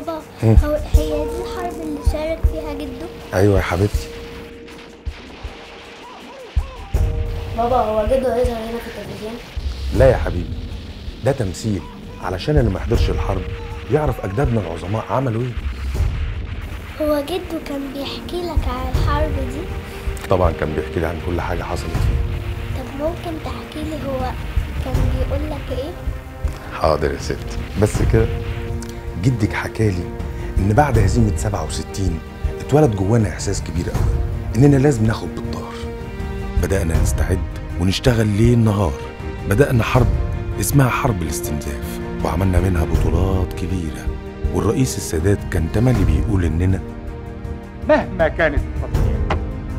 بابا مم. هو هي دي الحرب اللي شارك فيها جده ايوه يا حبيبتي بابا هو جده هيظهر هنا في التلفزيون لا يا حبيبي ده تمثيل علشان اللي ما حضرش الحرب يعرف اجدادنا العظماء عملوا ايه هو جده كان بيحكي لك عن الحرب دي طبعا كان بيحكي لي عن كل حاجه حصلت فيه طب ممكن تحكي لي هو كان بيقول لك ايه حاضر يا ست بس كده جدك حكالي ان بعد هزيمه 67 اتولد جوانا احساس كبير قوي اننا لازم ناخد بالظهر بدانا نستعد ونشتغل ليل نهار بدانا حرب اسمها حرب الاستنزاف وعملنا منها بطولات كبيره والرئيس السادات كان تملي بيقول اننا مهما كانت التضحيات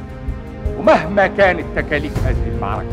ومهما كانت تكاليف هذه المعركة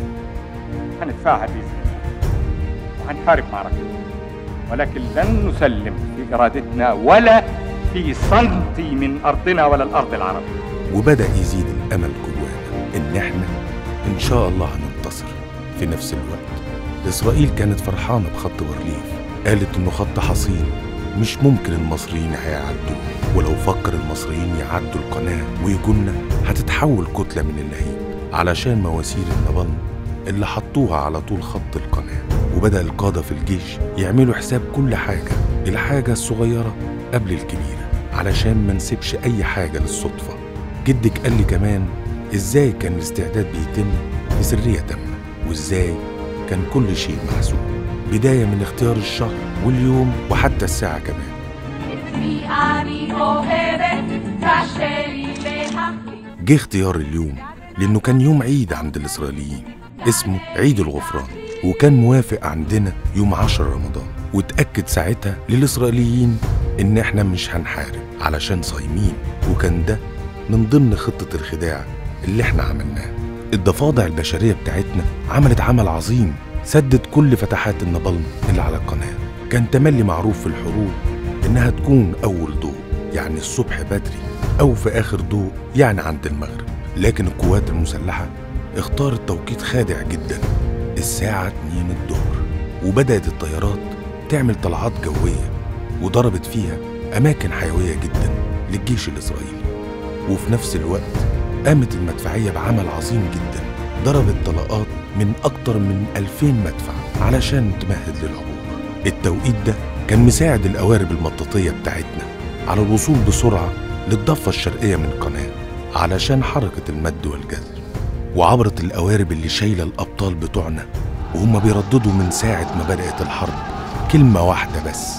هندفعها بإذن الله وهنحارب معركتنا ولكن لن نسلم في إرادتنا ولا في سنتي من أرضنا ولا الأرض العربية وبدأ يزيد الأمل جوانا إن إحنا إن شاء الله هننتصر في نفس الوقت إسرائيل كانت فرحانة بخط بارليف قالت إنه خط حصين مش ممكن المصريين هيعدوه ولو فكر المصريين يعدوا القناة ويجونا هتتحول كتلة من اللهيب علشان مواسير النبل اللي حطوها على طول خط القناة وبدأ القادة في الجيش يعملوا حساب كل حاجة الحاجة الصغيرة قبل الكبيرة علشان ما نسيبش أي حاجة للصدفة جدك قال لي كمان ازاي كان الاستعداد بيتم في سرية تامة وازاي كان كل شيء محسوب بداية من اختيار الشهر واليوم وحتى الساعة كمان אצלי אני אוהבת, קשה לי להחליט. جه اختيار اليوم لأنه كان يوم عيد عند الإسرائيليين اسمه عيد الغفران وكان موافق عندنا يوم 10 رمضان واتأكد ساعتها للإسرائيليين إن إحنا مش هنحارب علشان صايمين وكان ده من ضمن خطة الخداع اللي إحنا عملناها الضفادع البشرية بتاعتنا عملت عمل عظيم سدت كل فتحات النبلم اللي على القناة كان تملي معروف في الحروب إنها تكون أول ضوء يعني الصبح بدري أو في آخر ضوء يعني عند المغرب لكن القوات المسلحة اختارت توقيت خادع جدا الساعة 2 الظهر وبدأت الطيارات تعمل طلعات جوية وضربت فيها أماكن حيوية جدا للجيش الإسرائيلي وفي نفس الوقت قامت المدفعية بعمل عظيم جدا ضربت طلقات من أكتر من 2000 مدفع علشان تمهد للعبور التوقيت ده كان مساعد القوارب المطاطية بتاعتنا على الوصول بسرعة للضفة الشرقية من القناة علشان حركة المد والجزر وعبرت القوارب اللي شايلة الأبطال بتوعنا وهم بيرددوا من ساعة ما بدأت الحرب كلمة واحدة بس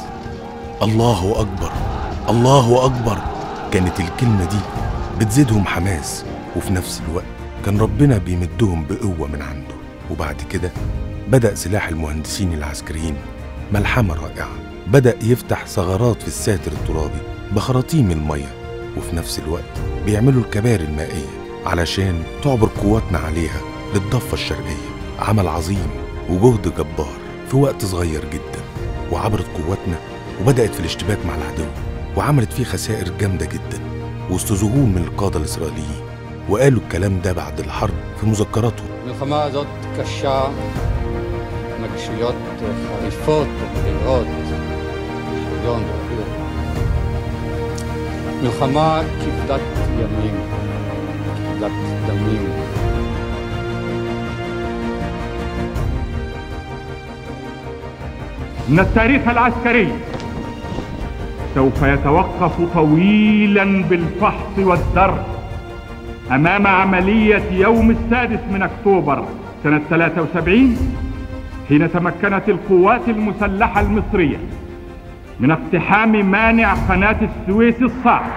الله أكبر الله أكبر كانت الكلمة دي بتزيدهم حماس وفي نفس الوقت كان ربنا بيمدهم بقوة من عنده وبعد كده بدأ سلاح المهندسين العسكريين ملحمة رائعة بدأ يفتح ثغرات في الساتر الترابي بخراطيم المية وفي نفس الوقت بيعملوا الكباري المائية علشان تعبر قواتنا عليها للضفة الشرقية عمل عظيم وجهد جبار في وقت صغير جدا وعبرت قواتنا وبدأت في الاشتباك مع العدو وعملت فيه خسائر جامدة جدا وسط ذهول من القادة الإسرائيليين وقالوا الكلام ده بعد الحرب في מזכרתו. המלחמה הזאת קשה, מגשיות חריפות ובהירות, שריון ואוויר. מלחמה כבדת ימים, כבדת דמים. إن التاريخ العسكري سوف يتوقف طويلا بالفحص والدرس أمام عملية يوم السادس من أكتوبر سنة 73 حين تمكنت القوات المسلحة المصرية من اقتحام مانع قناة السويس الصعب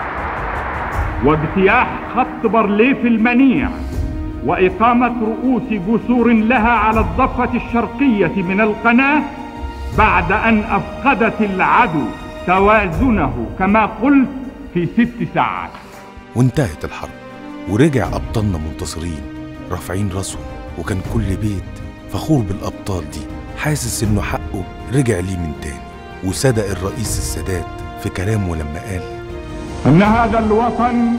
واجتياح خط بارليف المنيع وإقامة رؤوس جسور لها على الضفة الشرقية من القناة بعد أن أفقدت العدو توازنه كما قلت في ست ساعات وانتهت الحرب ورجع أبطالنا منتصرين رافعين راسهم وكان كل بيت فخور بالأبطال دي حاسس إنه حقه رجع ليه من تاني وصدق الرئيس السادات في كلامه لما قال أن هذا الوطن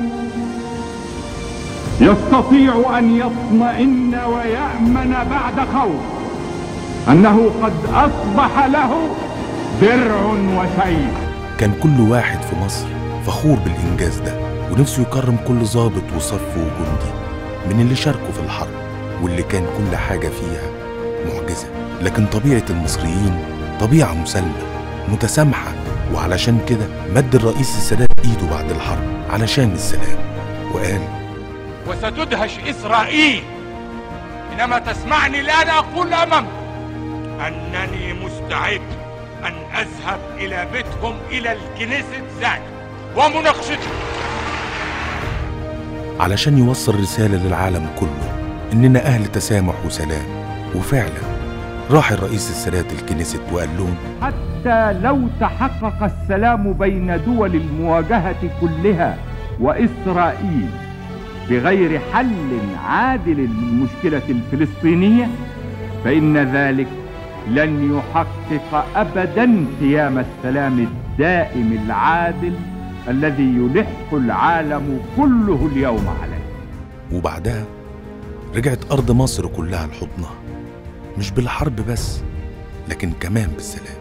يستطيع أن يطمئن ويأمن بعد خوف أنه قد أصبح له درع وسيف كان كل واحد في مصر فخور بالإنجاز ده ونفسه يكرم كل ضابط وصف وجندي من اللي شاركوا في الحرب واللي كان كل حاجة فيها معجزة لكن طبيعة المصريين طبيعة مسالمة متسامحة وعلشان كده مد الرئيس السادات إيده بعد الحرب علشان السلام وقال وستدهش إسرائيل حينما تسمعني الآن أقول أمامك أنني مستعد أن أذهب إلى بيتهم إلى الكنيسة ذات ومناقشتهم علشان يوصل رسالة للعالم كله إننا أهل تسامح وسلام وفعلا راح الرئيس السادات الكنيست وقال لهم حتى لو تحقق السلام بين دول المواجهة كلها وإسرائيل بغير حل عادل للمشكلة الفلسطينية فإن ذلك لن يحقق أبدا قيام السلام الدائم العادل الذي يلح العالم كله اليوم عليه وبعدها رجعت أرض مصر كلها لحضنها مش بالحرب بس لكن كمان بالسلام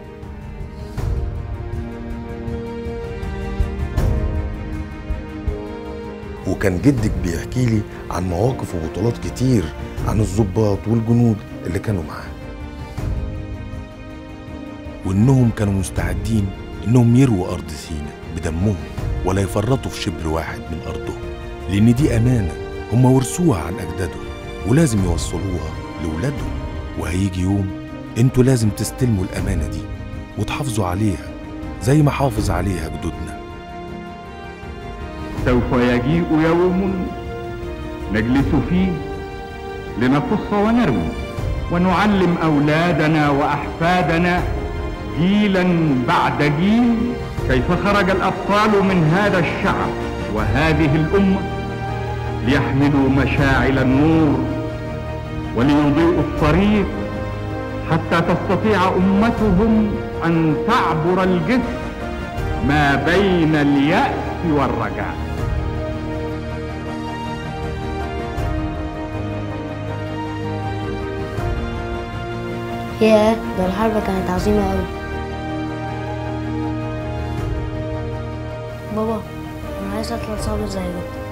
وكان جدك بيحكي لي عن مواقف وبطولات كتير عن الضباط والجنود اللي كانوا معاه وإنهم كانوا مستعدين إنهم يرووا أرض سيناء بدمهم ولا يفرطوا في شبر واحد من أرضهم لأن دي أمانة هم ورثوها عن أجدادهم ولازم يوصلوها لولادهم وهيجي يوم انتوا لازم تستلموا الأمانة دي وتحافظوا عليها زي ما حافظ عليها جدودنا سوف يجيء يوم نجلس فيه لنقص ونروي ونعلم أولادنا وأحفادنا جيلا بعد جيل كيف خرج الأبطال من هذا الشعب وهذه الأمة ليحملوا مشاعل النور وليضيئوا الطريق حتى تستطيع أمتهم أن تعبر الجسر ما بين اليأس والرجاء ياه ده الحرب كانت عظيمة أوي بابا أنا عايز أطلع صابر زي ده